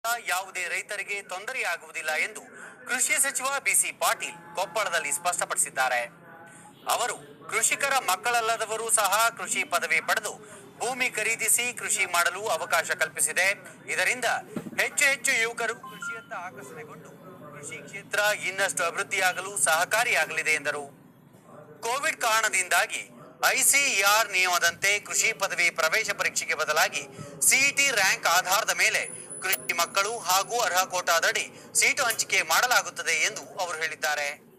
ಯಾವುದೇ ರೈತರಿಗೆ ತೊಂದರೆಯಾಗುವುದಿಲ್ಲ ಎಂದು ಕೃಷಿ ಸಚಿವ ಬಿಸಿ ಪಾಟೀಲ್ ಕೊಪ್ಪಳದಲ್ಲಿ ಸ್ಪಷ್ಟಪಡಿಸಿದ್ದಾರೆ ಅವರು ಕೃಷಿಕರ ಮಕ್ಕಳಲ್ಲದವರು ಸಹ ಕೃಷಿ ಪದವಿ ಪಡೆದು ಭೂಮಿ ಖರೀದಿಸಿ ಕೃಷಿ ಮಾಡಲು ಅವಕಾಶ ಕಲ್ಪಿಸಿದೆ ಇದರಿಂದ ಹೆಚ್ಚು ಹೆಚ್ಚು ಯುವಕರು ಕೃಷಿಯತ್ತ ಆಕರ್ಷಣೆಗೊಂಡು ಕೃಷಿ ಕ್ಷೇತ್ರ ಇನ್ನಷ್ಟು ಅಭಿವೃದ್ಧಿಯಾಗಲು ಸಹಕಾರಿಯಾಗಲಿದೆ ಎಂದರು ಕೋವಿಡ್ ಕಾರಣದಿಂದಾಗಿ ಐಸಿಆರ್ ನಿಯಮದಂತೆ ಕೃಷಿ ಪದವಿ ಪ್ರವೇಶ ಪರೀಕ್ಷೆಗೆ ಬದಲಾಗಿ ಸಿಇಟಿ ರ್ಯಾಂಕ್ ಆಧಾರದ ಮೇಲೆ ಕೃಷಿ ಮಕ್ಕಳು ಹಾಗೂ ಅರ್ಹ ಕೋಟಾದಡಿ ಸೀಟು ಹಂಚಿಕೆ ಮಾಡಲಾಗುತ್ತದೆ ಎಂದು ಅವರು ಹೇಳಿದ್ದಾರೆ